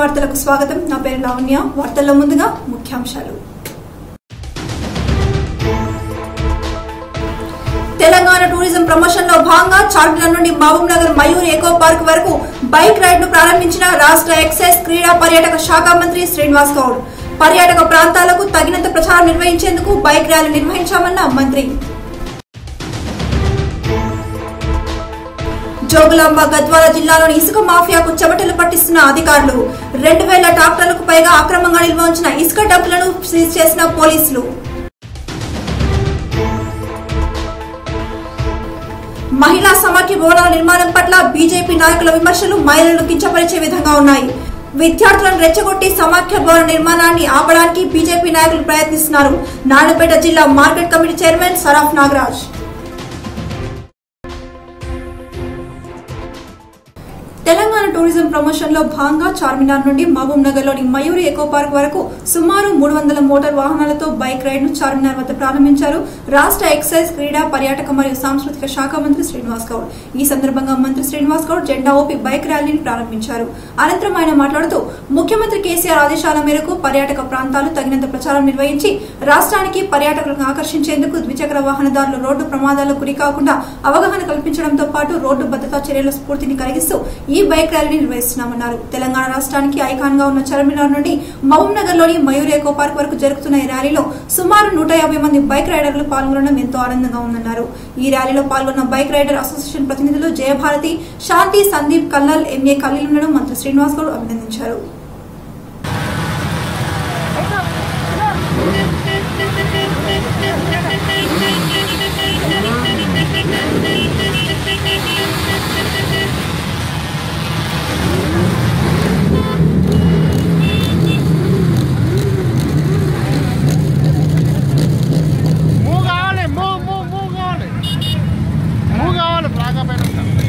వార్తలకు స్వాగతం నా పేరు లావణ్య వార్తల్లో ముందుగా ముఖ్యాంశాలు తెలంగాణ టూరిజం ప్రమోషన్ లో భాగంగా చార్మినార్ నుండి Mahabubnagar Mayur eco park వరకు బైక్ రైడ్ ను ప్రారంభించిన రాష్ట్ర ఎక్సైజ్ క్రీడా పర్యాటక శాఖ మంత్రి శ్రీనివాస్ గౌడ్ పర్యాటక ప్రాంతాలకు తగినంత ప్రచారం నిర్వహించేందుకు బైక్ ర్యాలీ నిర్వహించామన్న మంత్రి జోగులాంబ గద్వాల జిల్లాలోని ఇసుక మాఫియాకు చెమటలు పట్టిస్తున్న అధికారులు రెండు వేల ట్రాక్టర్లకు పైగా అక్రమంగా నిల్వ ఉంచిన ఇసుక డబ్బులను సీజ్ చేసిన పోలీసులు మహిళా సమాఖ్య భవనాల నిర్మాణం పట్ల బీజేపీ నాయకుల విమర్శలు మహిళలను కించపరిచే విధంగా ఉన్నాయి విద్యార్థులను రెచ్చగొట్టి సమాఖ్య భవన నిర్మాణాన్ని ఆపడానికి బీజేపీ నాయకులు ప్రయత్నిస్తున్నారు నాయుడుపేట జిల్లా market committee chairman Saraf Nagaraj Telangana tourism promotion లో భాగంగా చార్మినార్ నుండి మహబూబ్ నగర్ లోని మయూరి ఎకో పార్క్ వరకు సుమారు మూడు వందల మోటార్ వాహనాలతో బైక్ రైడ్ ను చార్మినార్ వద్ద ప్రారంభించారు రాష్ట్ర ఎక్సైజ్ క్రీడా పర్యాటక మరియు సాంస్కృతిక శాఖ మంత్రి శ్రీనివాస్ గౌడ్ ఈ సందర్భంగా మంత్రి శ్రీనివాస్ గౌడ్ జెండా ఊపి బైక్ ర్యాలీని ప్రారంభించారు అనంతరం ఆయన మాట్లాడుతూ ముఖ్యమంత్రి కేసీఆర్ ఆదేశాల మేరకు పర్యాటక ప్రాంతాలు తగినంత ప్రచారం నిర్వహించి రాష్ట్రానికి పర్యాటకులను ఆకర్షించేందుకు ద్విచక్ర వాహనదారులు రోడ్డు ప్రమాదాలకు గురి కాకుండా అవగాహన కల్పించడంతో పాటు రోడ్డు భద్రతా చర్యల స్ఫూర్తిని కలిగిస్తూ ఈ బైక్ ర్యాలీని నిర్వహిస్తున్నామన్నారు తెలంగాణ రాష్ట్రానికి ఐకాన్ గా ఉన్న చార్మినార్ నుండి మహబూబ్ నగర్ లోని మయూర్ ఎకో పార్క్ వరకు జరుగుతున్న ఈ ర్యాలీలో సుమారు నూట యాభై మంది బైక్ రైడర్లు పాల్గొనడం ఎంతో ఆనందంగా ఉందన్నారు ఈ ర్యాలీలో పాల్గొన్న బైక్ రైడర్ అసోసియేషన్ ప్రతినిధులు జయభారతి శాంతి సందీప్ కల్లల్ ఎంఏ ఖలీలులను మంత్రి శ్రీనివాస్ గౌడ్ అభినందించారు మూవ్ కావాలి మూవ్ మూవ్ మూవ్ కావాలి మూవ్ కావాలి ఫ్లాగ్ పైన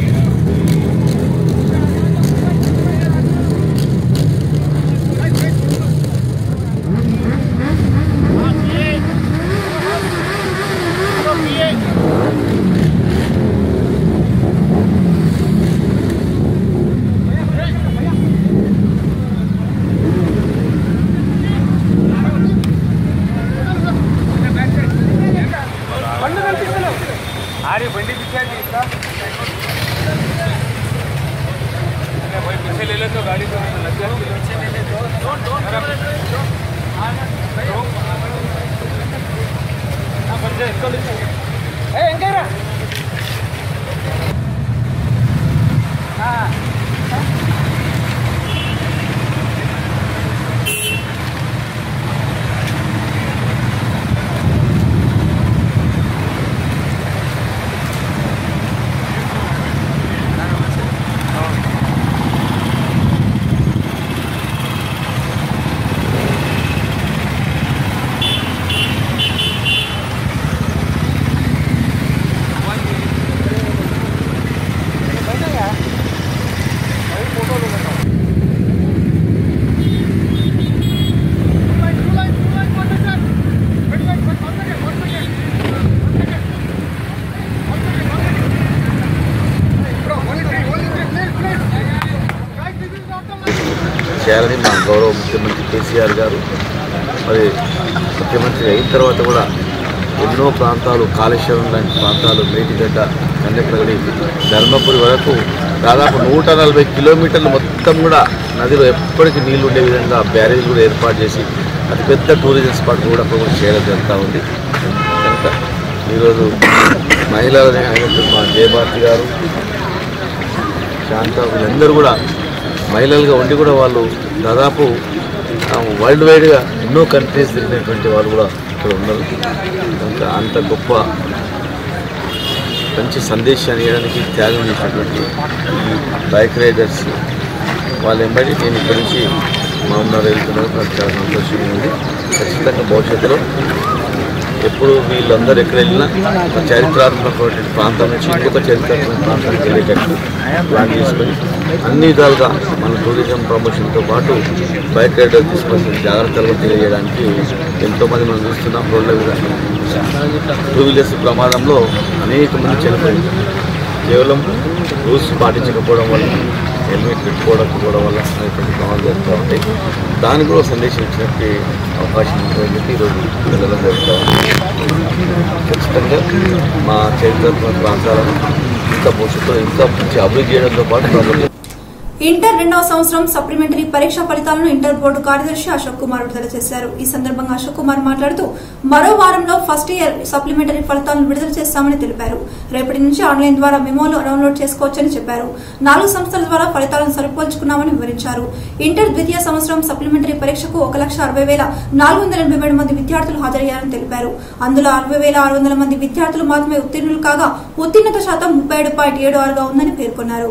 अरे बंडी पीछे की इसका कोई पीछे ले ले तो गाड़ी को लग जाए पीछे ले ले तो इसको ले ए इंकेरा చేయాలని మా గౌరవ ముఖ్యమంత్రి కేసీఆర్ గారు మరి ముఖ్యమంత్రి అయిన తర్వాత కూడా ఎన్నో ప్రాంతాలు కాళేశ్వరం లాంటి ప్రాంతాలు మేటిగడ్డ కన్నెపల్లి ధర్మపురి వరకు దాదాపు నూట నలభై కిలోమీటర్లు మొత్తం కూడా నదిలో ఎప్పటికీ నీళ్లు ఉండే విధంగా బ్యారేజ్ కూడా ఏర్పాటు చేసి అతిపెద్ద టూరిజం స్పాట్ కూడా ప్రమోట్ చేయడం జరుగుతూ ఉంది కనుక ఈరోజు మహిళలని అయినట్టు మా జయభారతి గారు శాంత వీళ్ళందరూ కూడా మహిళలుగా ఉండి కూడా వాళ్ళు దాదాపు వరల్డ్ వైడ్గా ఎన్నో కంట్రీస్ తిరిగినటువంటి వాళ్ళు కూడా ఇక్కడ ఉన్నారు కనుక అంత గొప్ప మంచి సందేశాన్ని ఇవ్వడానికి త్యాగం చేసినటువంటి ఈ బైక్ రైడర్స్ వాళ్ళు ఎంబడి నేను ఇక్కడి నుంచి మా ఉన్నారు వెళ్తున్నారు నాకు చాలా సంతోషంగా ఉంది ఖచ్చితంగా భవిష్యత్తులో ఎప్పుడు వీళ్ళందరూ ఎక్కడ వెళ్ళినా ఒక చారిత్రాత్మకమైనటువంటి ప్రాంతం నుంచి ఇంకొక చారిత్రాత్మక ప్రాంతానికి వెళ్ళేటట్టు ప్లాన్ చేసుకొని అన్ని విధాలుగా మన టూరిజం ప్రమోషన్తో పాటు బైక్ రైడర్ తీసుకొని జాగ్రత్తలు తెలియజేయడానికి ఎంతోమంది మనం చూస్తున్నాం రోడ్ల మీద టూ వీలర్స్ ప్రమాదంలో అనేక మంది చనిపోయింది కేవలం రూల్స్ పాటించకపోవడం వల్ల హెల్మెట్ పెట్టుకోవడం కూడా వల్ల అనేటువంటి ప్రమాదాలు జరుగుతూ ఉంటాయి దానికి కూడా సందేశం ఇచ్చినట్టు అవకాశం ఉంటుందని చెప్పి ఈరోజు వెళ్ళడం జరుగుతూ ఉంది ఖచ్చితంగా మా చరిత్రాత్మక ప్రాంతాలను ఇంకా భవిష్యత్తులో ఇంకా మంచి అభివృద్ధి చేయడంతో పాటు ప్రజలు ఇంటర్ రెండవ సంవత్సరం సప్లిమెంటరీ పరీక్ష ఫలితాలను ఇంటర్ బోర్డు కార్యదర్శి అశోక్ కుమార్ విడుదల చేశారు ఈ సందర్భంగా అశోక్ కుమార్ మాట్లాడుతూ మరో వారంలో ఫస్ట్ ఇయర్ సప్లిమెంటరీ ఫలితాలను విడుదల చేస్తామని తెలిపారు రేపటి నుంచి ఆన్లైన్ ద్వారా మెమోలు డౌన్లోడ్ చేసుకోవచ్చని చెప్పారు నాలుగు సంస్థల ద్వారా ఫలితాలను సరిపోల్చుకున్నామని వివరించారు ఇంటర్ ద్వితీయ సంవత్సరం సప్లిమెంటరీ పరీక్షకు ఒక లక్ష అరవై వేల నాలుగు వందల ఎనభై ఏడు మంది విద్యార్థులు హాజరయ్యారని తెలిపారు అందులో అరవై వేల ఆరు వందల మంది విద్యార్థులు మాత్రమే ఉత్తీర్ణులు కాగా ఉత్తీర్ణత శాతం ముప్పై ఏడు పాయింట్ ఏడు ఆరుగా ఉందని పేర్కొన్నారు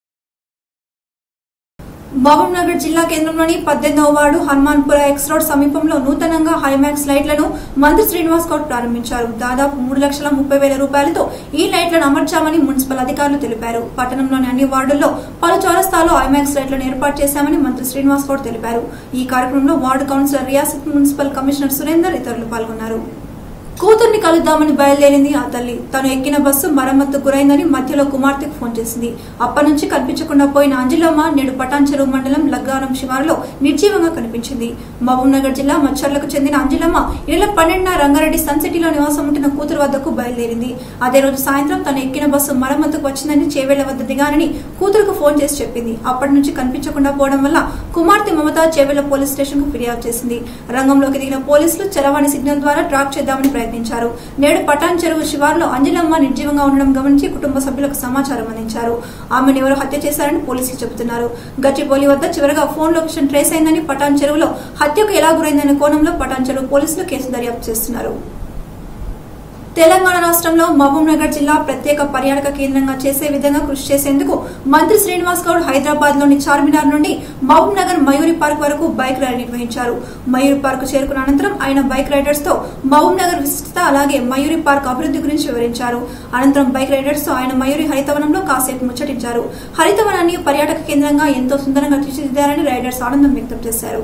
మహబూబ్ నగర్ జిల్లా కేంద్రంలోని పద్దెనిమిదవ వార్డు హనుమాన్పుర ఎక్స్ రోడ్ సమీపంలో నూతనంగా హైమాక్స్ లైట్లను మంత్రి శ్రీనివాస్ గౌడ్ ప్రారంభించారు దాదాపు మూడు లక్షల ముప్పై వేల రూపాయలతో ఈ లైట్లను అమర్చామని మున్సిపల్ అధికారులు తెలిపారు పట్టణంలోని అన్ని వార్డుల్లో పలు చౌరస్తాల్లో ఐమాక్స్ లైట్లను ఏర్పాటు చేశామని మంత్రి శ్రీనివాస్ గౌడ్ తెలిపారు ఈ కార్యక్రమంలో ward councillor Riyasat municipal commissioner Surender ఇతరులు పాల్గొన్నారు కూతుర్ని కలుద్దామని బయలుదేరింది ఆ తల్లి తను ఎక్కిన బస్సు మరమ్మత్తు గురైందని మధ్యలో కుమార్తెకు ఫోన్ చేసింది అప్పటి నుంచి కనిపించకుండా పోయిన అంజలమ్మ నేడు పటాన్ చెరువు మండలం లగ్గారం శివారులో నిర్జీవంగా కనిపించింది మహబూబ్ నగర్ జిల్లా మచ్చర్లకు చెందిన అంజలమ్మ ఈ నెల పన్నెండున రంగారెడ్డి సన్ సిటీలో నివాసం ఉంటున్న కూతురు వద్దకు బయలుదేరింది అదే రోజు సాయంత్రం తను ఎక్కిన బస్సు మరమ్మతుకు వచ్చిందని చేవేళ్ల వద్ద దిగానని కూతురుకు ఫోన్ చేసి చెప్పింది అప్పటి నుంచి కనిపించకుండా పోవడం వల్ల కుమార్తె మమత చేవేళ్ల పోలీస్ స్టేషన్ కు ఫిర్యాదు చేసింది రంగంలోకి దిగిన పోలీసులు చరవాణి సిగ్నల్ ద్వారా ట్రాక్ చేద్దామని ప్రయత్నించారు నేడు పటాన్ చెరువు శివారులో అంజలమ్మ నిర్జీవంగా ఉండడం గమనించి కుటుంబ సభ్యులకు సమాచారం అందించారు ఆమెను ఎవరో హత్య చేశారని పోలీసులు చెబుతున్నారు గచ్చిబౌలి వద్ద చివరగా ఫోన్ లొకేషన్ ట్రేస్ అయిందని పటాన్ చెరువులో హత్యకు ఎలా గురైందనే కోణంలో పటాన్ చెరువు పోలీసులు కేసు దర్యాప్తు చేస్తున్నారు తెలంగాణ రాష్ట్రంలో మహబూబ్ నగర్ జిల్లా ప్రత్యేక పర్యాటక కేంద్రంగా చేసే విధంగా కృషి చేసేందుకు మంత్రి శ్రీనివాస్ గౌడ్ హైదరాబాద్ లోని చార్మినార్ నుండి మహబూబ్ నగర్ మయూరి పార్క్ వరకు బైక్ ర్యాలీ నిర్వహించారు మయూరి పార్క్ చేరుకున్న అనంతరం ఆయన బైక్ రైడర్స్ తో మహబూబ్ నగర్ విశిష్టత అలాగే మయూరి పార్క్ అభివృద్ధి గురించి వివరించారు అనంతరం బైక్ రైడర్స్ తో ఆయన మయూరి హరితవనంలో కాసేపు ముచ్చటించారు హరితవనాన్ని పర్యాటక కేంద్రంగా ఎంతో సుందరంగా తీర్చిదిద్దారని రైడర్స్ ఆనందం వ్యక్తం చేశారు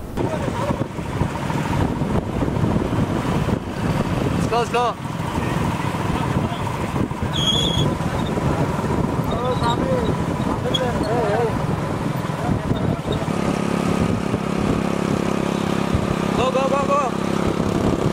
Slow, slow. Go, go, go, go.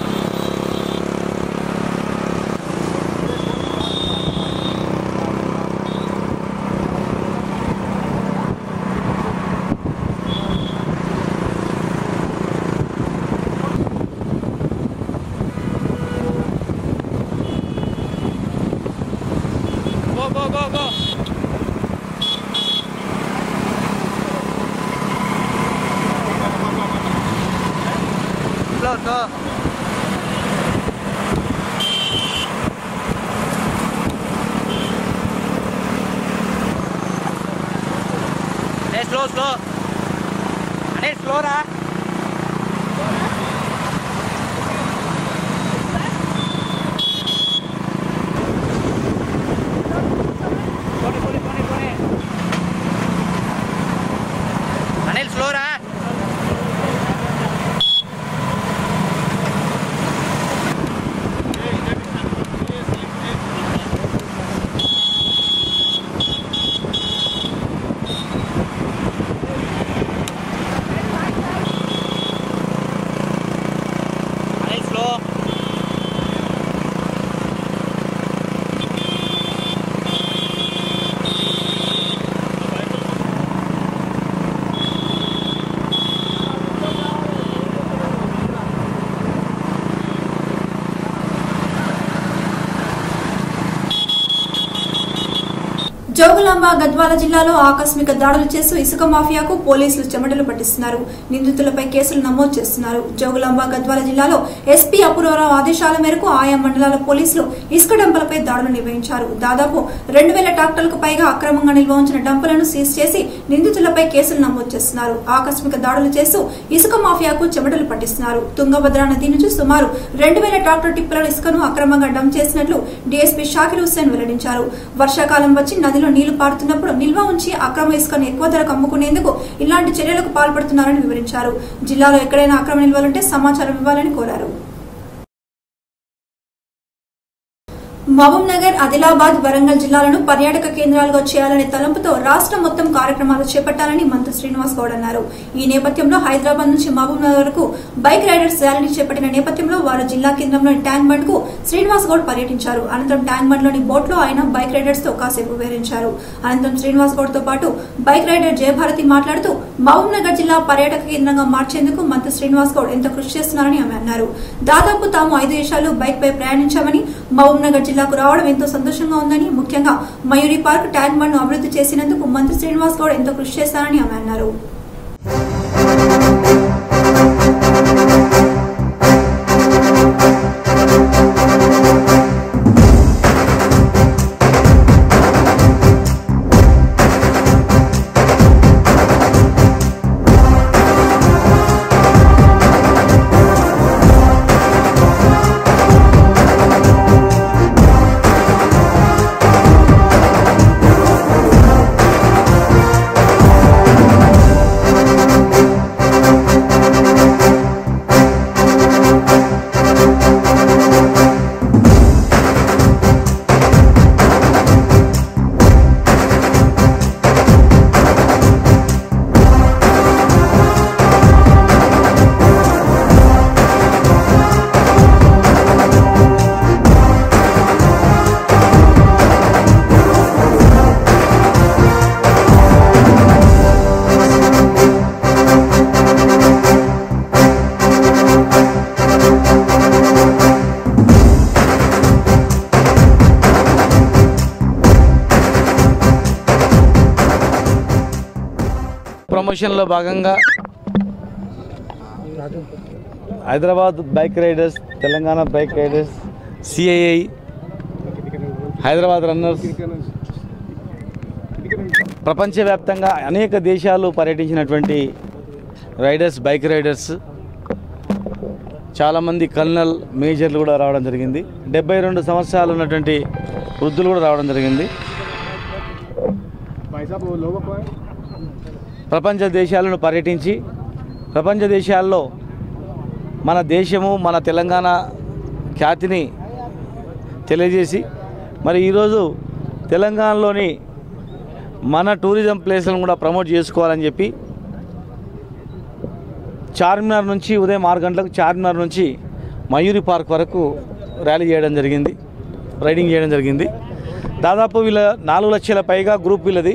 Go, go, go, go. Slow, slow. Hey, slow, slow. Hey, slow, ra. Pone, pone, pone, pone. Anil, slow, ra. Anil, slow. Jogulamba Gadwal జిల్లాలో ఆకస్మిక దాడులు చేస్తూ ఇసుక మాఫియాకు పోలీసులు చెమటలు పట్టిస్తున్నారు నిందితులపై కేసులు నమోదు చేస్తున్నారు జోగులాంబ గద్వాల జిల్లాలో ఎస్పీ అపూర్వరావు ఆదేశాల మేరకు ఆయా మండలాల పోలీసులు ఇసుక డంపలపై దాడులు నిర్వహించారు దాదాపు రెండు వేల ట్రాక్టర్లకు పైగా అక్రమంగా నిల్వ ఉంచిన డంపులను సీజ్ చేసి నిందితులపై కేసులు నమోదు చేస్తున్నారు ఆకస్మిక దాడులు చేస్తూ ఇసుక మాఫియాకు చెమటలు పట్టిస్తున్నారు తుంగభద్ర నది నుంచి సుమారు రెండు వేల ట్రాక్టర్ టిప్పుల ఇసుకను అక్రమంగా డంప్ చేసినట్లు డీఎస్పీ షాకిర్ హుస్సేన్ వెల్లడించారు వర్షాకాలం వచ్చి నదిలో నీళ్లు పారుతున్నప్పుడు నిల్వ ఉంచి అక్రమ ఇసుకను ఎక్కువ ధరకు అమ్ముకునేందుకు ఇలాంటి చర్యలకు పాల్పడుతున్నారని వివరించారు జిల్లాలో ఎక్కడైనా అక్రమ నిల్వలుంటే సమాచారం ఇవ్వాలని కోరారు మహబూబ్ నగర్ ఆదిలాబాద్ వరంగల్ జిల్లాలను పర్యాటక కేంద్రాలుగా చేయాలనే తలంపుతో రాష్ట్రం మొత్తం కార్యక్రమాలు చేపట్టాలని మంత్రి శ్రీనివాస్ గౌడ్ అన్నారు ఈ నేపథ్యంలో హైదరాబాద్ నుంచి మహబూబ్ నగర్ వరకు బైక్ రైడర్స్ ర్యాలీని చేపట్టిన నేపథ్యంలో వారు జిల్లా కేంద్రంలోని ట్యాంక్ బండ్ కు శ్రీనివాస్ గౌడ్ పర్యటించారు అనంతరం ట్యాంక్ బండ్ లోని బోట్ లో ఆయన బైక్ రైడర్స్ తో కాసేపు వివరించారు అనంతరం శ్రీనివాస్ గౌడ్ తో పాటు బైక్ రైడర్ జయభారతి మాట్లాడుతూ మహబూబ్ నగర్ జిల్లా పర్యాటక కేంద్రంగా మార్చేందుకు మంత్రి శ్రీనివాస్ గౌడ్ ఎంతో కృషి చేస్తున్నారని ఆమె అన్నారు దాదాపు తాము ఐదు దేశాలు బైక్ పై ప్రయాణించామని మహబూబ్ నగర్ జిల్లాకు రావడం ఎంతో సంతోషంగా ఉందని ముఖ్యంగా మయూరి పార్క్ ట్యాంక్ బండ్ ను అభివృద్ధి చేసినందుకు మంత్రి శ్రీనివాస్ గౌడ్ ఎంతో కృషి చేస్తారని ఆమె అన్నారు ప్రమోషన్లో భాగంగా Hyderabad bike riders Telangana bike riders CII Hyderabad runners ప్రపంచవ్యాప్తంగా అనేక దేశాలు పర్యటించినటువంటి రైడర్స్ బైక్ రైడర్స్ చాలామంది కల్నల్ మేజర్లు కూడా రావడం జరిగింది డెబ్బై రెండు సంవత్సరాలు ఉన్నటువంటి వృద్ధులు కూడా రావడం జరిగింది ప్రపంచ దేశాలను పర్యటించి ప్రపంచ దేశాల్లో మన దేశము మన తెలంగాణ ఖ్యాతిని తెలియజేసి మరి ఈరోజు తెలంగాణలోని మన టూరిజం ప్లేస్లను కూడా ప్రమోట్ చేసుకోవాలని చెప్పి చార్మినార్ నుంచి ఉదయం ఆరు గంటలకు చార్మినార్ నుంచి మయూరి పార్క్ వరకు ర్యాలీ చేయడం జరిగింది రైడింగ్ చేయడం జరిగింది దాదాపు వీళ్ళ నాలుగు లక్షల పైగా గ్రూప్ వీళ్ళది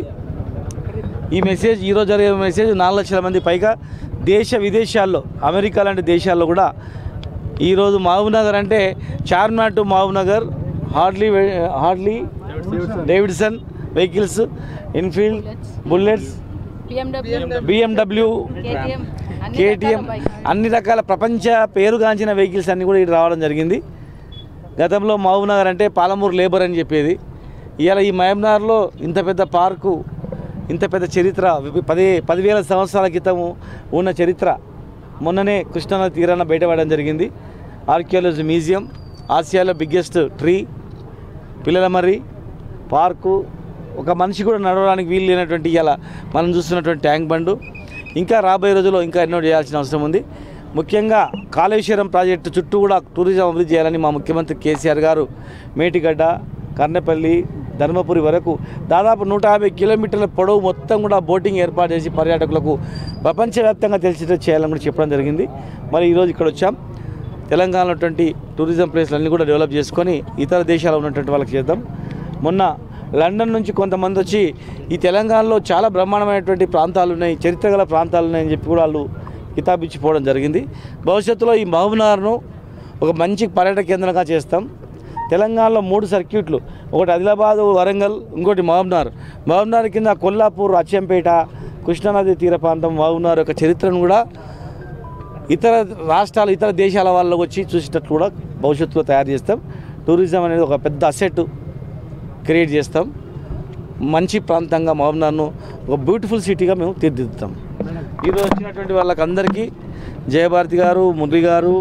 ఈ మెసేజ్ ఈరోజు జరిగే మెసేజ్ నాలుగు లక్షల మంది పైగా దేశ విదేశాల్లో అమెరికా లాంటి దేశాల్లో కూడా ఈరోజు మహబూబ్ నగర్ అంటే Charminar to Mahbubnagar hardly hardly Davidson vehicles Enfield bullets BMW KTM అన్ని రకాల ప్రపంచ పేరుగాంచిన వెహికల్స్ అన్నీ కూడా ఇటు రావడం జరిగింది గతంలో మహబూబ్ నగర్ అంటే పాలమూరు లేబర్ అని చెప్పేది ఇవాళ ఈ మహబూబ్నగర్లో ఇంత పెద్ద పార్కు ఇంత పెద్ద చరిత్ర పది పదివేల సంవత్సరాల క్రితము ఉన్న చరిత్ర మొన్ననే కృష్ణానది తీరాన బయటపడడం జరిగింది ఆర్కియాలజీ మ్యూజియం ఆసియాలో biggest tree Pillalamarri park ఒక మనిషి కూడా నడవడానికి వీలు లేనటువంటి ఇలా మనం చూస్తున్నటువంటి ట్యాంక్ బండు ఇంకా రాబోయే రోజుల్లో ఇంకా ఎన్నో చేయాల్సిన అవసరం ఉంది ముఖ్యంగా కాళేశ్వరం ప్రాజెక్టు చుట్టూ కూడా టూరిజం అభివృద్ధి చేయాలని మా ముఖ్యమంత్రి కేసీఆర్ గారు మేటిగడ్డ కర్నపల్లి ధర్మపురి వరకు దాదాపు నూట యాభై కిలోమీటర్ల పొడవు మొత్తం కూడా బోటింగ్ ఏర్పాటు చేసి పర్యాటకులకు ప్రపంచవ్యాప్తంగా తెలిసేటట్టు చేయాలని కూడా చెప్పడం జరిగింది మరి ఈరోజు ఇక్కడ వచ్చాం తెలంగాణలో ఉన్నటువంటి టూరిజం ప్లేస్లన్నీ కూడా డెవలప్ చేసుకొని ఇతర దేశాల్లో ఉన్నటువంటి వాళ్ళకి చేద్దాం మొన్న లండన్ నుంచి కొంతమంది వచ్చి ఈ తెలంగాణలో చాలా బ్రహ్మాండమైనటువంటి ప్రాంతాలు ఉన్నాయి చరిత్ర గల ప్రాంతాలు ఉన్నాయని చెప్పి కూడా వాళ్ళు కితాబిచ్చిపోవడం జరిగింది భవిష్యత్తులో ఈ మహబూబ్నగర్ను ఒక మంచి పర్యాటక కేంద్రంగా చేస్తాం తెలంగాణలో మూడు సర్క్యూట్లు ఒకటి ఆదిలాబాద్ వరంగల్ ఇంకోటి మహబూబ్నగర్ మహబూబ్నగర్ కింద కొల్లాపూర్ అచ్చంపేట కృష్ణానది తీర ప్రాంతం మహబూబ్నగర్ యొక్క చరిత్రను కూడా ఇతర రాష్ట్రాలు ఇతర దేశాల వాళ్ళకు వచ్చి చూసేటట్లు కూడా భవిష్యత్తులో తయారు చేస్తాం టూరిజం అనేది ఒక పెద్ద అసెట్ క్రియేట్ చేస్తాం మంచి ప్రాంతంగా మహబూబ్నగర్ను ఒక బ్యూటిఫుల్ సిటీగా మేము తీర్చిదిద్దుతాం ఈరోజు వచ్చినటువంటి వాళ్ళకందరికీ జయభారతి గారు మురళి గారు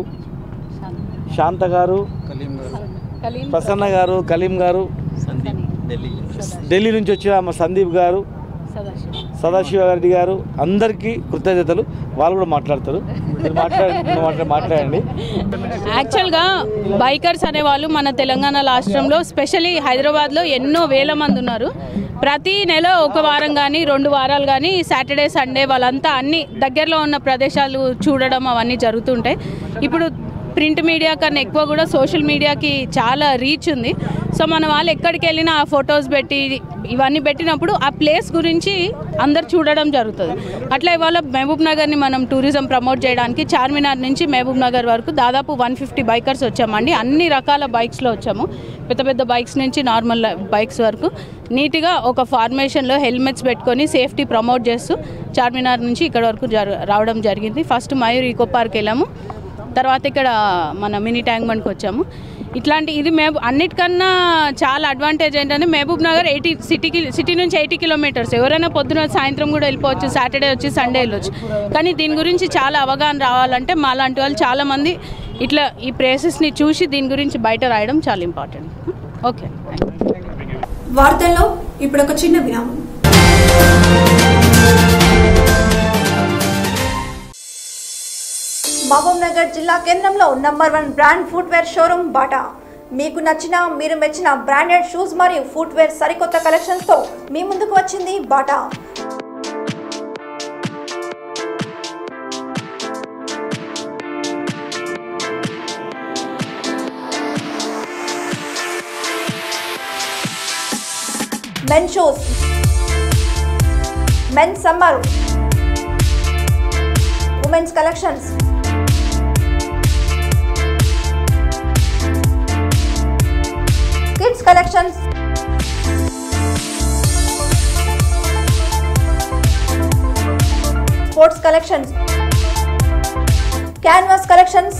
శాంత గారు ప్రసన్న గారు కలీం గారు ఢిల్లీ నుంచి వచ్చిన మా సందీప్ గారు సదాశివ రెడ్డి గారు అందరికీ కృతజ్ఞతలు వాళ్ళు కూడా మాట్లాడతారు మీరు మాట్లాడండి మీరు మాట్లా- మాట్లాడండి యాక్చువల్గా బైకర్స్ అనేవాళ్ళు మన తెలంగాణ రాష్ట్రంలో స్పెషల్లీ హైదరాబాద్లో ఎన్నో వేల మంది ఉన్నారు ప్రతి నెల ఒక వారం కానీ రెండు వారాలు కానీ సాటర్డే సండే వాళ్ళంతా అన్ని దగ్గరలో ఉన్న ప్రదేశాలు చూడడం అవన్నీ జరుగుతుంటాయి ఇప్పుడు ప్రింట్ మీడియా కన్నా ఎక్కువ కూడా సోషల్ మీడియాకి చాలా రీచ్ ఉంది సో మన వాళ్ళు ఎక్కడికి వెళ్ళినా ఆ ఫొటోస్ పెట్టి ఇవన్నీ పెట్టినప్పుడు ఆ ప్లేస్ గురించి అందరు చూడడం జరుగుతుంది అట్లా ఇవాళ మహబూబ్ నగర్ని మనం టూరిజం ప్రమోట్ చేయడానికి చార్మినార్ నుంచి మహబూబ్ నగర్ వరకు దాదాపు వన్ ఫిఫ్టీ బైకర్స్ వచ్చామండి అన్ని రకాల బైక్స్లో వచ్చాము పెద్ద పెద్ద బైక్స్ నుంచి నార్మల్ బైక్స్ వరకు నీట్గా ఒక ఫార్మేషన్లో హెల్మెట్స్ పెట్టుకొని సేఫ్టీ ప్రమోట్ చేస్తూ చార్మినార్ నుంచి ఇక్కడ వరకు జరు రావడం జరిగింది ఫస్ట్ మయూర్ ఈకో పార్క్ వెళ్ళాము తర్వాత ఇక్కడ మన మినీ ట్యాంక్ బండ్కి వచ్చాము ఇట్లాంటి ఇది మేబు అన్నిటికన్నా చాలా అడ్వాంటేజ్ ఏంటంటే మహబూబ్ నగర్ ఎయిటీ సిటీకి సిటీ నుంచి ఎయిటీ కిలోమీటర్స్ ఎవరైనా పొద్దున సాయంత్రం కూడా వెళ్ళిపోవచ్చు సాటర్డే వచ్చి సండే వెళ్ళొచ్చు కానీ దీని గురించి చాలా అవగాహన రావాలంటే మాలాంటి వాళ్ళు చాలామంది ఇట్లా ఈ ప్లేసెస్ని చూసి దీని గురించి బయట రాయడం చాలా ఇంపార్టెంట్ ఓకే వార్తల్లో ఇప్పుడు ఒక చిన్న విరామం మహబూబ్ నగర్ జిల్లా కేంద్రంలో number one brand footwear showroom Bata మీకు నచ్చిన మీరు మెచ్చిన బ్రాండెడ్ షూస్ మరియు ఫుట్వేర్ సరికొత్త కలెక్షన్స్తో మీ ముందుకు వచ్చింది Bata men shoes men summer women's collections kids collections sports collections canvas collections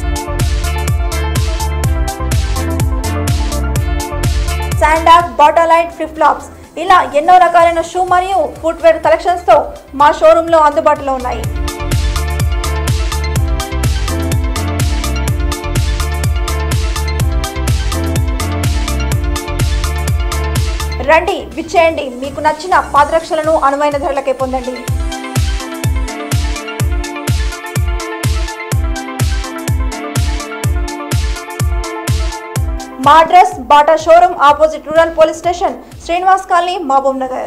Sandak Bata Light flip flops ఇలా ఎన్నో రకాలైన షూ మరియు ఫుట్వేర్ కలెక్షన్స్తో మా షోరూంలో అందుబాటులో ఉన్నాయి రండి విచ్చేయండి మీకు నచ్చిన పాదరక్షలను అనువైన ధరలకే పొందండి మా address Bata showroom opposite rural police station Srinivas colony Mahabubnagar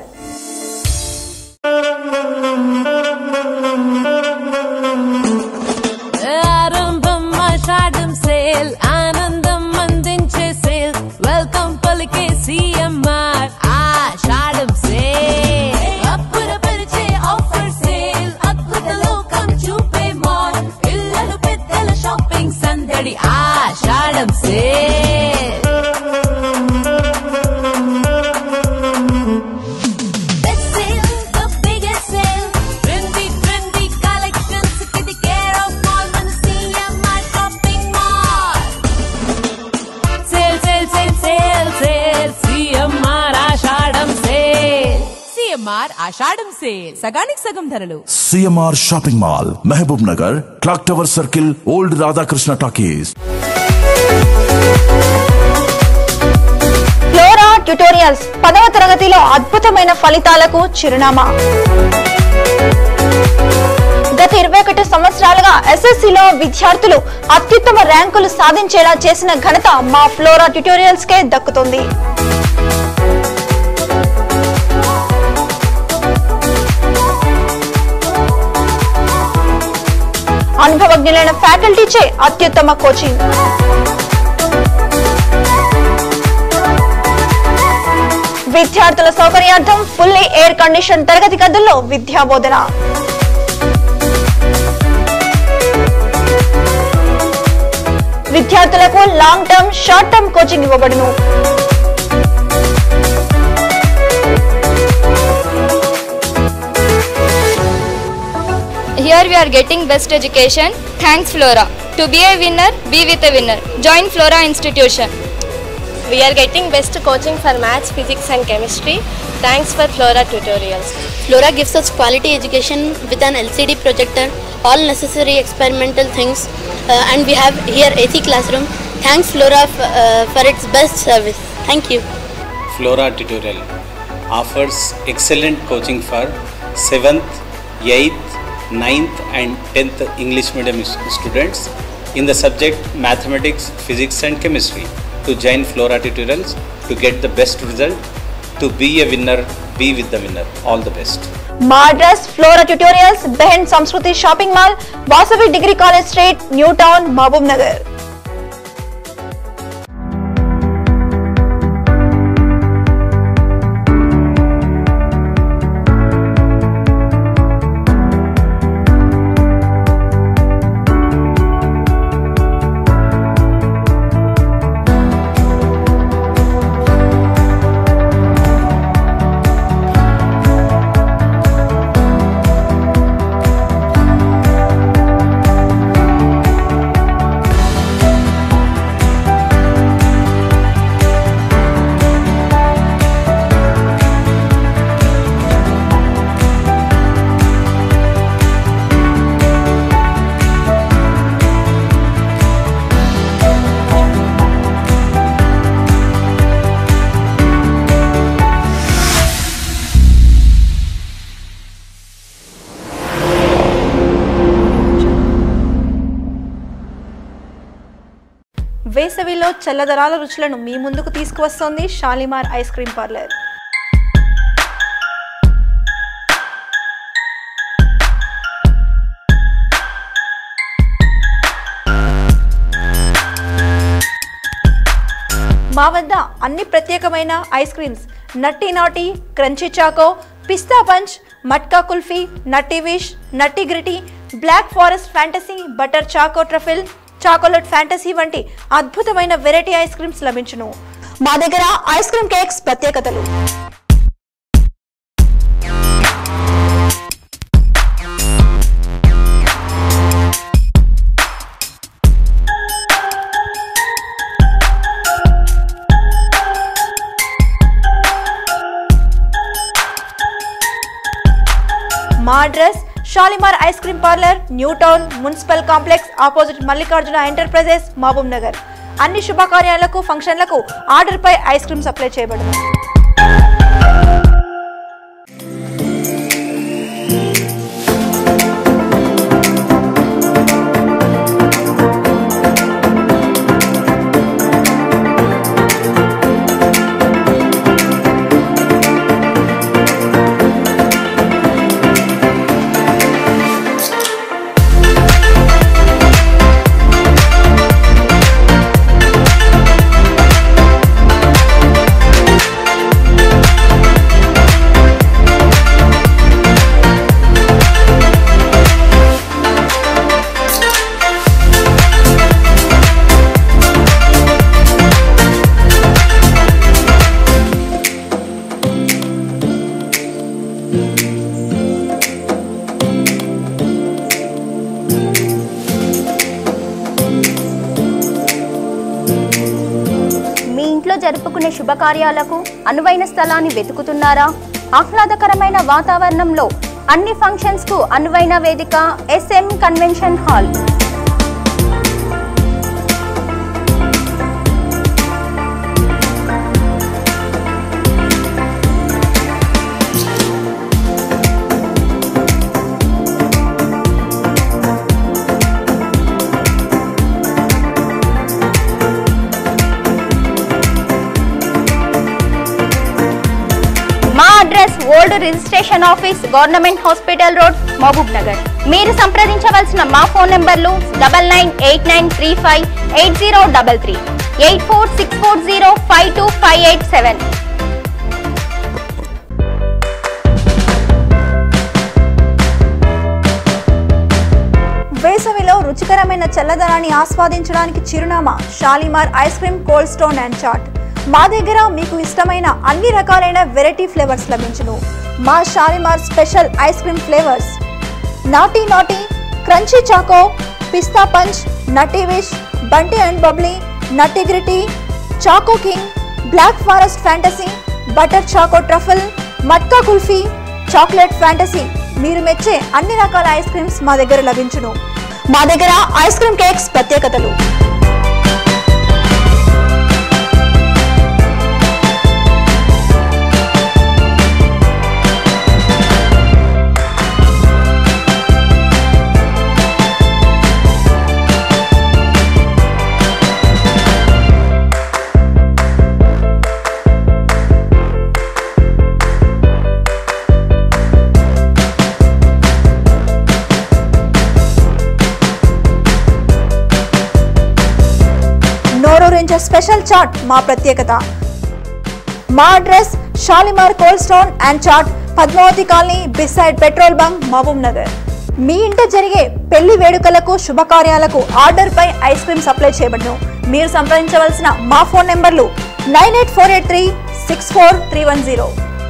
ఆరంభం ఆషాఢం సేల్ ఆనందం అందించే సేల్ వెల్కమ్ పలికే సిఎంఆర్ ఆషాఢం సేల్ అప్పుల పరిచే ఆఫర్ సేల్ అద్భుత లోకం చూపే మాల్ పిల్లలు పెద్దల షాపింగ్ సందడి ఆషాఢం sale Best sale, the biggest sale. Trendy, trendy collections. Kitty care of all మన CMR shopping mall. Sale, sale, sale, sale, sale. CMR Ashadham sale. CMR Ashadham sale సగానికి సగం ధరలు CMR shopping mall Mahabubnagar clock tower circle old Radhakrishna talkies Flora tutorials పదవ తరగతిలో అద్భుతమైన ఫలితాలకు చిరునామా గత ఇరవై ఒకటి సంవత్సరాలుగా ఎస్ఎస్సిలో విద్యార్థులు అత్యుత్తమ ర్యాంకులు సాధించేలా చేసిన ఘనత మా ఫ్లోరా ట్యుటోరియల్స్ కే దక్కుతుంది అనుభవజ్ఞులైన ఫ్యాకల్టీచే అత్యుత్తమ కోచింగ్ విద్యార్థుల సౌకర్యార్థం ఫుల్లీ ఎయిర్ కండిషన్ తరగతి గదుల్లో విద్యా బోధన విద్యార్థులకు long term short term coaching ఇవ్వబడును Here we are getting best education. Thanks Flora. To be a winner, be with a winner. Join Flora Institution. We are getting best coaching for maths, physics and chemistry. Thanks for Flora tutorials. Flora gives us quality education with an LCD projector, all necessary experimental things, uh, and we have here AC classroom. Thanks Flora f- uh, for its best service. Thank you. Flora tutorial offers excellent coaching for 7th, 8th, 9th and 10th English medium s- students in the subject mathematics, physics and chemistry to join Flora tutorials to get the best result. To be a winner, be with the winner. All the best. మా address Flora tutorials బెహెన్ Sanskriti shopping mall Vasavi degree college street new town Mahabubnagar వేసవిలో చల్లదరాల రుచులను మీ ముందుకు తీసుకువస్తోంది Shalimar ice cream parlour మా వద్ద అన్ని ప్రత్యేకమైన ice creams nutty naughty crunchy choco pista punch matka kulfi nutty wish nutty gritty black forest fantasy butter choco truffle chocolate fantasy వంటి అద్భుతమైన వెరైటీ ఐస్ క్రీమ్స్ లభించును మా దగ్గర ఐస్ క్రీమ్ కేక్స్ ప్రత్యేకతలు మా address Shalimar ice cream parlour new town municipal complex opposite Mallikarjuna enterprises Mahabubnagar అన్ని శుభకార్యాలకు ఫంక్షన్లకు ఆర్డర్పై ఐస్ క్రీమ్ సప్లై చేయబడును మీ ఇంట్లో జరుపుకునే శుభకార్యాలకు అనువైన స్థలాన్ని వెతుకుతున్నారా ఆహ్లాదకరమైన వాతావరణంలో అన్ని ఫంక్షన్స్ కు అనువైన వేదిక ఎస్ఎం కన్వెన్షన్ హాల్ మా address old registration office government hospital road Mahabubnagar మీరు సంప్రదించవలసిన మా phone numbers double nine eight nine three five eight zero double three eight four six four zero five two five eight seven వేసవిలో రుచికరమైన చల్లదనాన్ని ఆస్వాదించడానికి చిరునామా Shalimar ice cream cold stone and chaat మా దగ్గర మీకు ఇష్టమైన అన్ని రకాలైన వెరైటీ ఫ్లేవర్స్ లభించును మా Shalimar special ice cream flavours naughty naughty crunchy choco pista punch nutty wish Bunty and Babli nutty gritty choco king black forest fantasy butter choco truffle matka kulfi chocolate fantasy మీరు మెచ్చే అన్ని రకాల ఐస్ క్రీమ్స్ మా దగ్గర లభించును మా దగ్గర ఐస్ క్రీమ్ కేక్స్ ప్రత్యేకతలు అందించే స్పెషల్ చాట్ మా ప్రత్యేకత మా address Shalimar cold stone and chaat Padmavati colony beside petrol bunk Mahabubnagar మీ ఇంట జరిగే పెళ్లి వేడుకలకు శుభకార్యాలకు ఆర్డర్ పై ఐస్ క్రీమ్ సప్లై చేయబడును మీరు సంప్రదించవలసిన మా phone numbers nine eight four eight three six four three one zero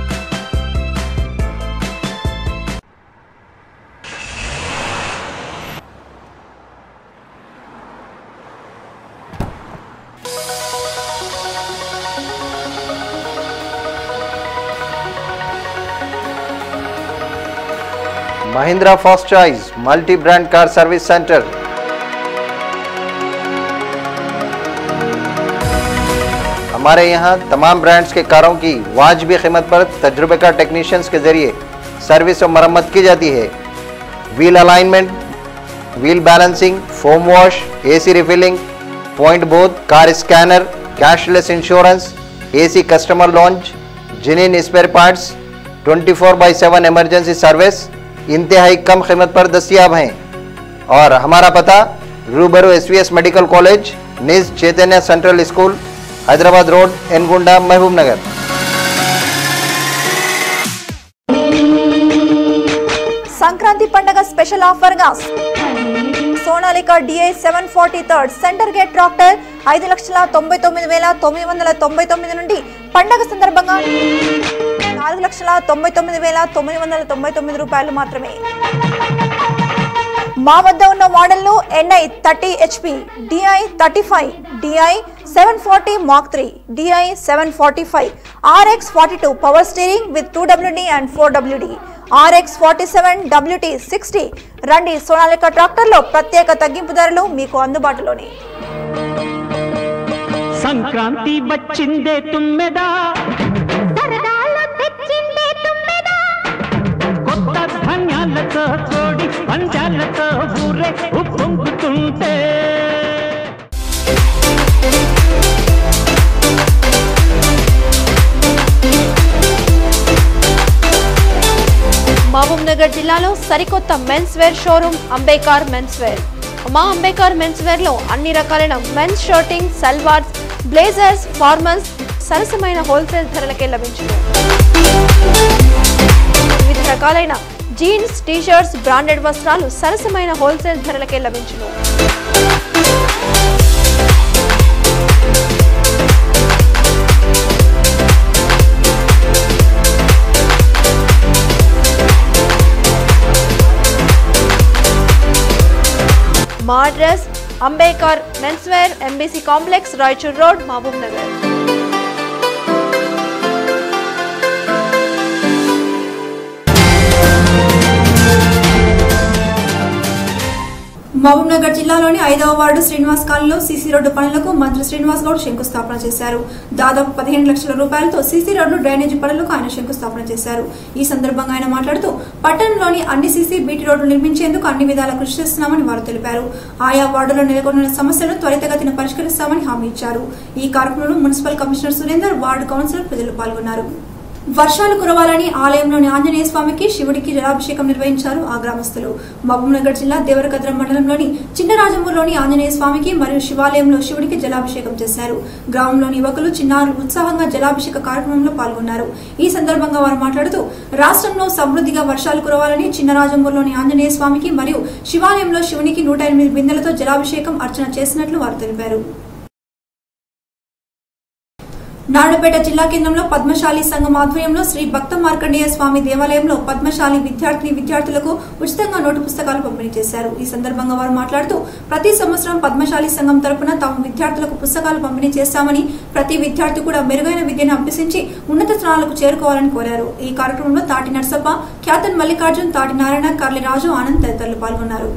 Mahindra First Choice Multi-Brand Car Service Center. हमारे यहाँ तमाम ब्रांड्स के कारों की वाजबी कीमत पर तजुर्बेकार टेक्नीशियंस के जरिए सर्विस और मरम्मत की जाती है wheel alignment wheel balancing foam wash AC refilling point both car scanner cashless insurance AC customer lounge genuine spare parts 24 four by seven emergency service इंतहाई कम कीमत पर दस्तियाब हैं और हमारा पता रूबरू एस मेडिकल कॉलेज निज Chaitanya central school Hyderabad road Yenugonda Mahabubnagar Sankranti పండగ స్పెషల్ ఆఫర్ గా Sonalika DI seven forty third centre gate tractor ఐదు లక్షల తొంభై తొమ్మిది వేల తొమ్మిది వందల తొంభై తొమ్మిది నుండి పండగ సందర్భంగా నాలుగు లక్షల తొంభై తొమ్మిది వేల తొమ్మిది వందల తొంభై తొమ్మిది రూపాయలు మాత్రమే మా వద్ద ఉన్న మోడళ్లు NI thirty HP DI thirty five DI seven forty Mac three DI seven forty five RX forty two power steering with two WD and four WD RX forty seven WT sixty రండి సోనాలిక ట్రాక్టర్లో ప్రత్యేక తగ్గింపు ధరలు మీకు అందుబాటులోనే సంక్రాంతి వచ్చిందే తుమ్మెదా కొత్త ధాన్యాలతో కోడి పంచాలతో ఊరే ఉప్పొంగుతుంటే మహబూబ్ నగర్ జిల్లాలో సరికొత్త men's wear showroom Ambedkar men's wear మా అంబేకార్ మెన్స్ వేర్ లో అన్ని రకాలైన men's shirting salwars blazers formals సరసమైన హోల్సేల్ ధరలకే లభించును వివిధ రకాలైన జీన్స్ టీషర్ట్స్ బ్రాండెడ్ వస్త్రాలు సరసమైన హోల్సేల్ ధరలకే లభించును మా address Ambedkar men's wear MBC complex Raichur road Mahabubnagar Mahabubnagar జిల్లాలోని ఐదవ వార్డు శ్రీనివాస్ కాలనీలో సీసీ రోడ్డు పనులకు మంత్రి శ్రీనివాస్ గౌడ్ శంకుస్థాపన చేశారు దాదాపు పదిహేను లక్షల రూపాయలతో సీసీ రోడ్డు డ్రైనేజీ పనులకు ఆయన శంకుస్థాపన చేశారు ఈ సందర్భంగా ఆయన మాట్లాడుతూ పట్టణంలోని అన్ని సీసీ బీటీ రోడ్లు నిర్మించేందుకు అన్ని విధాలా కృషి చేస్తున్నామని వారు తెలిపారు ఆయా వార్డులో నెలకొన్న సమస్యలను త్వరితగతిన పరిష్కరిస్తామని హామీ ఇచ్చారు ఈ కార్యక్రమంలో municipal commissioner Surender ward councillor ప్రజలు పాల్గొన్నారు వర్షాలు కురవాలని ఆలయంలోని ఆంజనేయ స్వామికి శివుడికి జలాభిషేకం నిర్వహించారు ఆ గ్రామస్తులు మహబూబ్నగర్ జిల్లా దేవరకద్రం మండలంలోని చిన్నరాజంపూర్లోని ఆంజనేయ స్వామికి మరియు శివాలయంలో శివుడికి జలాభిషేకం చేశారు గ్రామంలోని యువకులు చిన్నారులు ఉత్సాహంగా జలాభిషేక కార్యక్రమంలో పాల్గొన్నారు ఈ సందర్భంగా వారు మాట్లాడుతూ రాష్ట్రంలో సమృద్ధిగా వర్షాలు కురవాలని చిన్నరాజంపూర్లోని ఆంజనేయ స్వామికి మరియు శివాలయంలో శివునికి నూట ఎనిమిది బిందెలతో జలాభిషేకం అర్చన చేసినట్లు వారు తెలిపారు నాయుడుపేట జిల్లా కేంద్రంలో పద్మశాలి సంఘం ఆధ్వర్యంలో శ్రీ భక్త మార్కండేయ స్వామి దేవాలయంలో పద్మశాలి విద్యార్థిని విద్యార్థులకు ఉచితంగా నోటు పుస్తకాలు పంపిణీ చేశారు ఈ సందర్భంగా వారు మాట్లాడుతూ ప్రతి సంవత్సరం పద్మశాలి సంఘం తరపున తాము విద్యార్థులకు పుస్తకాలు పంపిణీ చేస్తామని ప్రతి విద్యార్థి కూడా మెరుగైన విద్యను అభ్యసించి ఉన్నత స్థానాలకు చేరుకోవాలని కోరారు ఈ కార్యక్రమంలో తాటి నర్సప్ప ఖ్యాతన్ మల్లికార్జున్ తాటి నారాయణ కర్లి రాజు ఆనంద్ తదితరులు పాల్గొన్నారు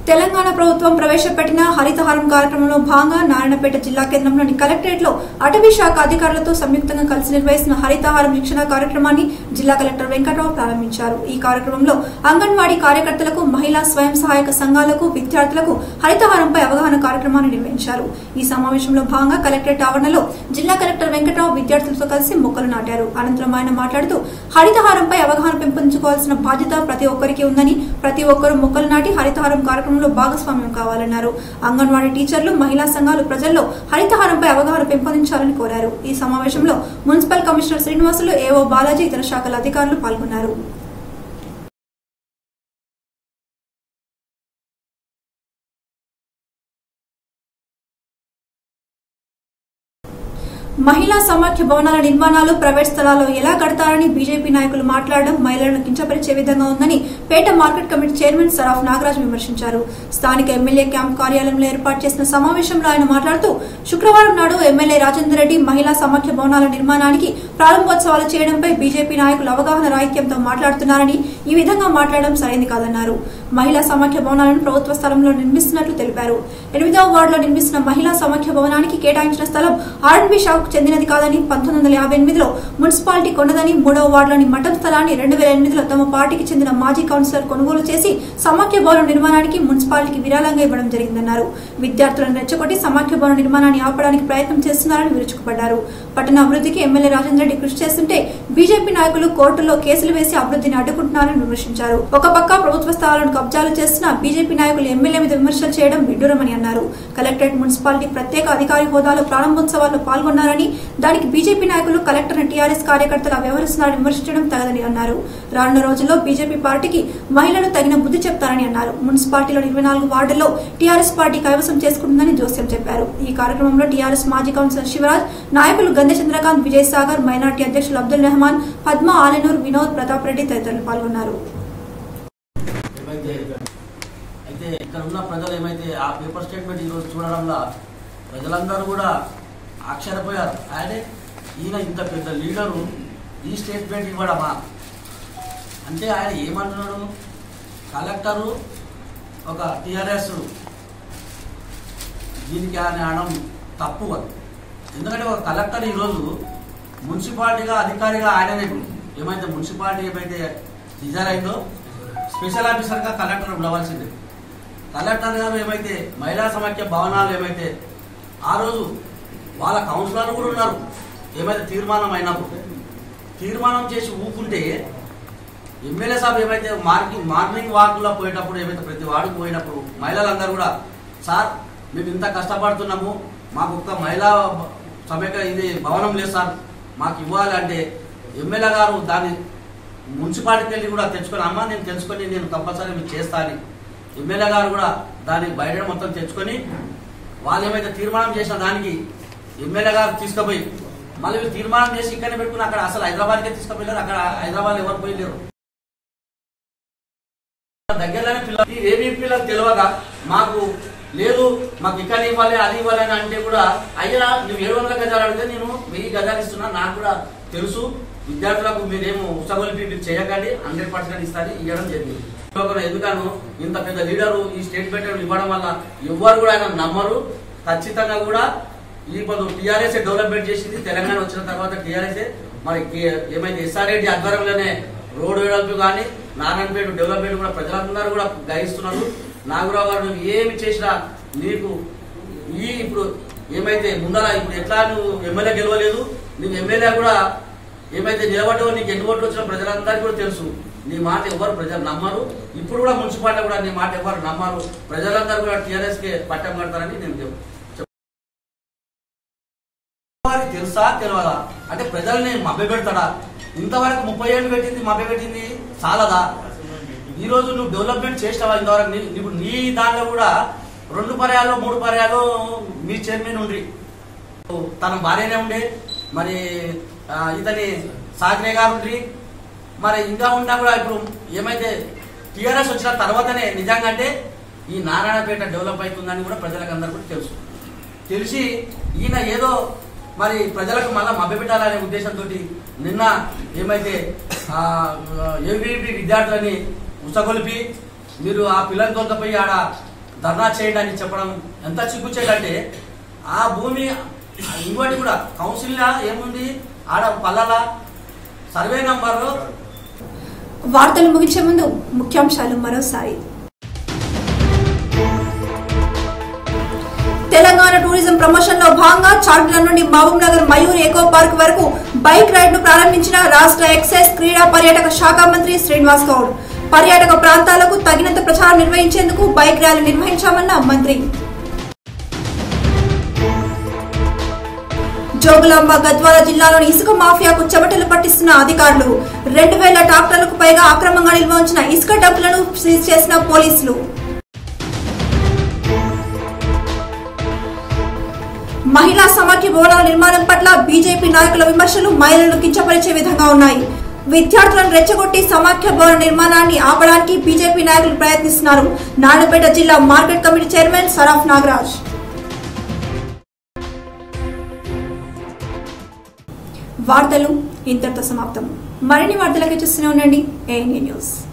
తెలంగాణ ప్రభుత్వం ప్రవేశపెట్టిన హరితహారం కార్యక్రమంలో భాగంగా నారాయణపేట జిల్లా కేంద్రంలోని కలెక్టరేట్ లో అటవీ శాఖ అధికారులతో సంయుక్తంగా కలిసి నిర్వహిస్తున్న హరితహారం శిక్షణ కార్యక్రమాన్ని జిల్లా కలెక్టర్ వెంకట్రావు ప్రారంభించారు ఈ కార్యక్రమంలో అంగన్వాడీ కార్యకర్తలకు మహిళా స్వయం సహాయక సంఘాలకు విద్యార్థులకు హరితహారంపై అవగాహన కార్యక్రమాన్ని నిర్వహించారు ఈ సమావేశంలో భాగంగా కలెక్టరేట్ ఆవరణలో జిల్లా కలెక్టర్ వెంకట్రావు విద్యార్థులతో కలిసి మొక్కలు నాటారు అనంతరం ఆయన మాట్లాడుతూ హరితహారంపై అవగాహన పెంపొందించుకోవాల్సిన బాధ్యత ప్రతి ఒక్కరికి ఉందని ప్రతి ఒక్కరూ మొక్కలు నాటి హరితహారం కార్యక్రమంలో భాగస్వామ్యం కావాలన్నారు అంగన్వాడీ టీచర్లు మహిళా సంఘాలు ప్రజల్లో హరితహారంపై అవగాహన పెంపొందించాలని కోరారు ఈ సమావేశంలో మున్సిపల్ కమిషనర్ శ్రీనివాసులు ఏవో బాలాజీ ఇతర శాఖల అధికారులు పాల్గొన్నారు మహిళా సమాఖ్య భవనాల నిర్మాణాలు ప్రైవేట్ స్థలాల్లో ఎలా కడతారని బీజేపీ నాయకులు మాట్లాడడం మహిళలను కించపరిచే విధంగా ఉందని Peta market committee chairman Saraf Nagaraj విమర్శించారు స్థానిక ఎమ్మెల్యే క్యాంప్ కార్యాలయంలో ఏర్పాటు చేసిన సమావేశంలో ఆయన మాట్లాడుతూ శుక్రవారం నాడు ఎమ్మెల్యే రాజేందర్ రెడ్డి మహిళా సమాఖ్య భవనాల నిర్మాణానికి ప్రారంభోత్సవాలు చేయడంపై బీజేపీ నాయకులు అవగాహన రాహిత్యంతో మాట్లాడుతున్నారని ఈ విధంగా మాట్లాడడం సరైంది కాదన్నారు మహిళా సమాఖ్య భవనాలను ప్రభుత్వ స్థలంలో నిర్మిస్తున్నట్లు తెలిపారు ఎనిమిదవ వార్డులో నిర్మిస్తున్న మహిళా సమాఖ్య భవనానికి కేటాయించిన స్థలం ఆర్ఎన్బి శాఖకు చెందినది కాదని పంతొమ్మిది వందల యాభై ఎనిమిదిలో మున్సిపాలిటీ కొన్నదని మూడవ వార్డులోని మఠం స్థలాన్ని రెండు వేల ఎనిమిదిలో తమ పార్టీకి చెందిన మాజీ కౌన్సిలర్ కొనుగోలు చేసి సమాఖ్య భవనం నిర్మాణానికి మున్సిపాలిటీకి విరాళంగా ఇవ్వడం జరిగిందన్నారు విద్యార్థులను రెచ్చగొట్టి సమాఖ్య భవన నిర్మాణాన్ని ఆపడానికి ప్రయత్నం చేస్తున్నారని విరుచుకుపడ్డారు పట్టణ అభివృద్ధికి ఎమ్మెల్యే రాజేంద్ర రెడ్డి కృషి చేస్తుంటే బీజేపీ నాయకులు కోర్టులో కేసులు వేసి అభివృద్ధిని అడ్డుకుంటున్నారని విమర్శించారు ఒక పక్క ప్రభుత్వ స్థలాలను కబ్జాలు చేస్తున్న బీజేపీ నాయకులు ఎమ్మెల్యే మీద విమర్శలు చేయడం విడ్డూరమని అన్నారు కలెక్టరేట్ మున్సిపాలిటీ ప్రత్యేక అధికారి హోదాలో ప్రారంభోత్సవాల్లో పాల్గొన్నారని దానికి బీజేపీ నాయకులు కలెక్టర్ టీఆర్ఎస్ కార్యకర్తలు వ్యవహరిస్తున్నారని విమర్శించడం తగదని అన్నారు రానున్న రోజుల్లో బీజేపీ పార్టీకి మహిళలు తగిన బుద్ధి చెప్తారని అన్నారు మున్సిపాలిటీలో ఇరవై నాలుగు వార్డుల్లో టీఆర్ఎస్ పార్టీ కైవసం చేసుకుంటుందని జోస్యం చెప్పారు ఈ కార్యక్రమంలో టీఆర్ఎస్ మాజీ కౌన్సిలర్ శివరాజ్ నాయకులు గంధ చంద్రకాంత్ విజయ్ సాగర్ మైనార్టీ అధ్యక్షులు అబ్దుల్ రెహమాన్ పద్మ ఆలెనూర్ వినోద్ ప్రతాప్ రెడ్డి తదితరులు పాల్గొన్నారు ఏమైతే అయితే ఇక్కడ ఉన్న ప్రజలు ఏమైతే ఆ పేపర్ స్టేట్మెంట్ ఈరోజు చూడడంలో ప్రజలందరూ కూడా ఆశ్చర్యపోయారు ఆయనే ఈయన ఇంత పెద్ద లీడరు ఈ స్టేట్మెంట్ ఇవ్వడమా అంటే ఆయన ఏమంటున్నాడు కలెక్టరు ఒక టిఆర్ఎస్ దీనికి ఆయన అనడం తప్పు అది. ఎందుకంటే ఒక కలెక్టర్ ఈరోజు మున్సిపాలిటీగా అధికారిగా ఆయననే ఇప్పుడు ఏమైతే మున్సిపాలిటీ ఏమైతే రిజైన్ అయిందో స్పెషల్ ఆఫీసర్గా కలెక్టర్ ఉండవలసిందే కలెక్టర్ గారు ఏమైతే మహిళా సమాఖ్య భవనాలు ఏమైతే ఆ రోజు వాళ్ళ కౌన్సిలర్లు కూడా ఉన్నారు ఏమైతే తీర్మానం అయినప్పుడు తీర్మానం చేసి ఊపుకుంటే ఎమ్మెల్యే సాబ్ ఏమైతే మార్కింగ్ మార్నింగ్ వాక్లో పోయేటప్పుడు ఏమైతే ప్రతి వాడికి పోయినప్పుడు మహిళలందరూ కూడా సార్ మేము ఇంత కష్టపడుతున్నాము మాకు ఒక్క మహిళా సమైక్య ఇది భవనం లేదు సార్ మాకు ఇవ్వాలి అంటే ఎమ్మెల్యే గారు దాన్ని మున్సిపాలిటీకి వెళ్ళి కూడా తెచ్చుకొని అమ్మ నేను తెలుసుకొని నేను కంపల్సరీ మీకు చేస్తా అని ఎమ్మెల్యే గారు కూడా దాన్ని బయట మొత్తం తెచ్చుకొని వాళ్ళు ఏమైతే తీర్మానం చేసిన దానికి ఎమ్మెల్యే గారు తీసుకుపోయి మళ్ళీ వీళ్ళు తీర్మానం చేసి ఇక్కడనే పెట్టుకుని అక్కడ అసలు హైదరాబాద్కే తీసుకుపోయారు అక్కడ హైదరాబాద్ ఎవరు పోయలేరు దగ్గరలోనే పిల్లలు ఈ ఏబీ పిల్లలు తెలియక మాకు లేదు మాకు ఇక్కడ ఇవ్వాలి అది ఇవ్వాలి అని అంటే కూడా అయ్యా నువ్వు ఏడు వందల గజాలు అడిగితే నేను వెయ్యి గజాలు ఇస్తున్నా నాకు కూడా తెలుసు విద్యార్థులకు మీరేమో ఉత్సవలిపి మీరు చేయకండి హండ్రెడ్ పర్సెంట్ ఇస్తారని ఇవ్వడం జరిగింది ఒకరు ఎందుకను ఇంత పెద్ద లీడరు ఈ స్టేట్మెంట్ ఇవ్వడం వల్ల ఎవ్వరు కూడా ఆయన నమ్మరు ఖచ్చితంగా కూడా ఈ ఇప్పుడు టీఆర్ఎస్ డెవలప్మెంట్ చేసింది తెలంగాణ వచ్చిన తర్వాత టీఆర్ఎస్ మరి కే- ఏమైతే ఎస్ఆర్ఐటి ఆధ్వర్యంలోనే రోడ్ వెడల్పు కానీ నారాయణపేట డెవలప్మెంట్ కూడా ప్రజలందరూ కూడా గ్రహిస్తున్నారు నాగరావు గారు నువ్వు ఏమి చేసినా నీకు ఈ ఇప్పుడు ఏమైతే ముందర ఇప్పుడు ఎట్లా నువ్వు ఎమ్మెల్యే గెలవలేదు నీకు ఎమ్మెల్యే కూడా ఏమైతే నిలబడ్డో నీకు ఎన్ని ఓట్లు వచ్చిన ప్రజలందరికీ కూడా తెలుసు నీ మాట ఎవరు ప్రజలు నమ్మరు ఇప్పుడు కూడా మున్సిపాలిటీ కూడా నీ మాట ఎవరు నమ్మరు ప్రజలందరూ కూడా టీఆర్ఎస్ కి పట్టం కడతారని నేను చెప్ వారికి తెలుసా తెలియదా అంటే ప్రజల్ని మభ్య పెడతాడా ఇంతవరకు ముప్పై ఏళ్ళు పెట్టింది మభ్య పెట్టింది చాలదా ఈ రోజు నువ్వు డెవలప్మెంట్ చేసినావా ఇంతవరకు నీ- ఇప్పుడు నీ దాంట్లో కూడా రెండు పర్యాలు మూడు పర్యాలు మీ చైర్మన్ ఉండ్రి తన భార్యనే ఉండే మరి ఆ, ఇతని సాగ్నే గారు ఉండ్రి మరి ఇంకా ఉన్నా కూడా ఇప్పుడు ఏమైతే టీఆర్ఎస్ వచ్చిన తర్వాతనే నిజంగా అంటే ఈ నారాయణపేట డెవలప్ అవుతుందని కూడా ప్రజలకు అందరూ కూడా తెలుసు తెలిసి ఈయన ఏదో మరి ప్రజలకు మళ్ళా మభ్యపెట్టాలనే ఉద్దేశంతో నిన్న ఏమైతే ఏబీపీ విద్యార్థులని ఉసగొలిపి మీరు ఆ పిల్లలతో పోయి ఆడ ధర్నా చేయండి అని చెప్పడం ఎంత చిగ్గుచ్చేటంటే ఆ భూమి ఇంకోటి కూడా కౌన్సిల్లో ఏముంది ఆడ పల్లల సర్వే నంబరు వార్తలు ముగించే ముందు ముఖ్యాంశాలు మరోసారి తెలంగాణ టూరిజం ప్రమోషన్ లో భాగంగా చార్మినార్ నుండి Mahabubnagar Mayur eco park వరకు బైక్ రైడ్ ను ప్రారంభించిన రాష్ట్ర ఎక్సైజ్ క్రీడా పర్యాటక శాఖ మంత్రి శ్రీనివాస్ గౌడ్ పర్యాటక ప్రాంతాలకు తగినంత ప్రచారం నిర్వహించేందుకు బైక్ ర్యాలీ నిర్వహించామన్న మంత్రి జోగులాంబ గద్వాల జిల్లాలోని ఇసుక మాఫియాకు చెమటలు పట్టిస్తున్న అధికారులు రెండు వేల ట్రాక్టర్లకు పైగా అక్రమంగా నిల్వ ఉంచిన ఇసుక డబ్బులను సీజ్ చేసిన పోలీసులు మహిళా సమాఖ్య భవనాల నిర్మాణం పట్ల బీజేపీ నాయకుల విమర్శలు మహిళలను కించపరిచే విధంగా ఉన్నాయి విద్యార్థులను రెచ్చగొట్టి సమాఖ్య భవన నిర్మాణాన్ని ఆపడానికి బీజేపీ నాయకులు ప్రయత్నిస్తున్నారు నాయుడుపేట జిల్లా market committee chairman Saraf Nagaraj వార్తలు ఇంతటితో సమాప్తం మరిన్ని వార్తలకి చూస్తూనే ఉండండి ఏఎన్ఏ న్యూస్